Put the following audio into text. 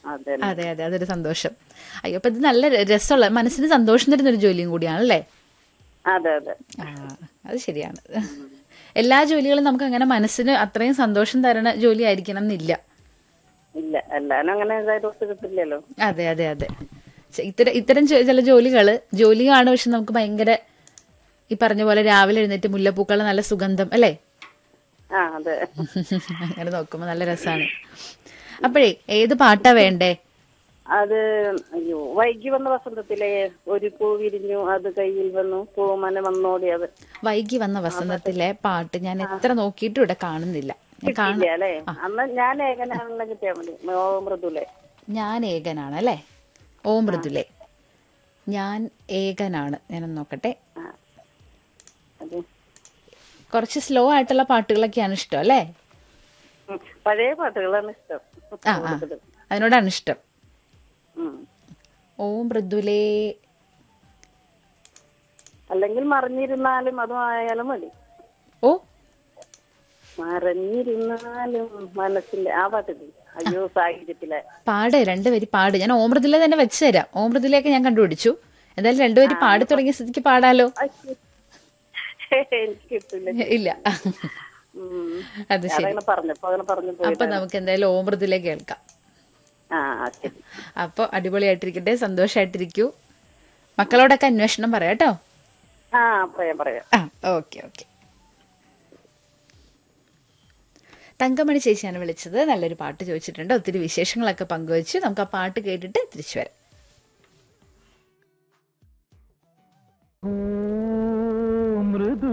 അതെ അതെ അതെ അതൊരു സന്തോഷം അയ്യോ അപ്പൊ ഇത് നല്ല ര- രസമുള്ള മനസ്സിന് സന്തോഷം തരുന്ന ഒരു ജോലിയും കൂടിയാണല്ലേ അതെ അതെ ആ അത് ശരിയാണ് എല്ലാ ജോലികളും നമുക്ക് അങ്ങനെ മനസ്സിന് അത്രയും സന്തോഷം തരണ ജോലി ആയിരിക്കണം എന്നില്ല ഇല്ല എല്ലാരും അങ്ങനെ ഇതായിട്ട് ഒത്തു കിട്ടില്ലല്ലോ അതെ അതെ അതെ ചെ- ഇത്തരം ഇത്തരം ചെ- ചില ജോലികള് ജോലിയാണ് പക്ഷെ നമുക്ക് ഭയങ്കര ഈ പറഞ്ഞ പോലെ രാവിലെ എഴുന്നേറ്റ് മുല്ലപ്പൂക്കളെ നല്ല സുഗന്ധം അല്ലേ ആ അതെ അങ്ങനെ നോക്കുമ്പോ നല്ല രസാണ് അപ്പോഴേ ഏത് പാട്ടാ വേണ്ടേ അത് അയ്യോ വൈകി വന്ന വസന്തത്തിലെ ഒരു പൂ വിരിഞ്ഞു അത് കയ്യിൽ വന്നു പൂമന വന്നോടി അത് വൈകി വന്ന വസന്തത്തിലെ പാട്ട് ഞാൻ എത്ര നോക്കിയിട്ടും ഇവിടെ കാണുന്നില്ല ഞാൻ കാണ ഇല്ല അല്ലേ അന്ന് ഞാൻ ഏകനാണെന്ന് കിട്ടിയാ മതി ഓ മൃദുലെ ഞാൻ ഏകനാണ് അല്ലേ ഓ മൃദുലേ ഞാൻ ഏകനാണ് ഞാനൊന്ന് നോക്കട്ടെ ആ. അത് കുറച്ച് സ്ലോ ആയിട്ടുള്ള പാട്ടുകളൊക്കെയാണ് ഇഷ്ടം അല്ലേ ഉം. പഴയ പാട്ടുകളാണ് ഇഷ്ടം ആ ആ അതിനോടാണ് ഇഷ്ടം ഉം. ഓ മൃദുലേ അല്ലെങ്കിൽ മറിഞ്ഞിരുന്നാലും അതും ആയാലും മതി ഓ മറഞ്ഞിരുന്നാലും മനസ്സിന്റെ ആ പാട്ടില്ലേ അയ്യോ സാഹിത്യത്തിലെ പാട് രണ്ടുപേര് പാട് ഞാൻ ഓമൃദുല തന്നെ വെച്ച് തരാം ഓമൃദുലയൊക്കെ ഞാൻ കണ്ടുപിടിച്ചു എന്തായാലും രണ്ടുപേര് പാടി തുടങ്ങിയ സ്ഥിതിക്ക് പാടാലോ അയ്യോ. എനിക്ക് കിട്ടില്ല ഇല്ല ഉം. അത് ശരി അതങ്ങനെ പറഞ്ഞപ്പോ അങ്ങനെ പറഞ്ഞു പോയി അപ്പൊ നമുക്ക് എന്തായാലും ഓമൃദുല കേൾക്കാം ആ ശരി അപ്പൊ അടിപൊളിയായിട്ടിരിക്കട്ടെ സന്തോഷായിട്ടിരിക്കൂ മക്കളോടൊക്കെ അന്വേഷണം പറയാം കേട്ടോ ആ പറയാം പറയാം ആ ഓക്കെ ഓക്കെ തങ്കമണി ചേച്ചിയാണ് വിളിച്ചത് നല്ലൊരു പാട്ട് ചോദിച്ചിട്ടുണ്ട് ഒത്തിരി വിശേഷങ്ങളൊക്കെ പങ്കുവച്ചു നമുക്ക് ആ പാട്ട് കേട്ടിട്ട് തിരിച്ചു വരാം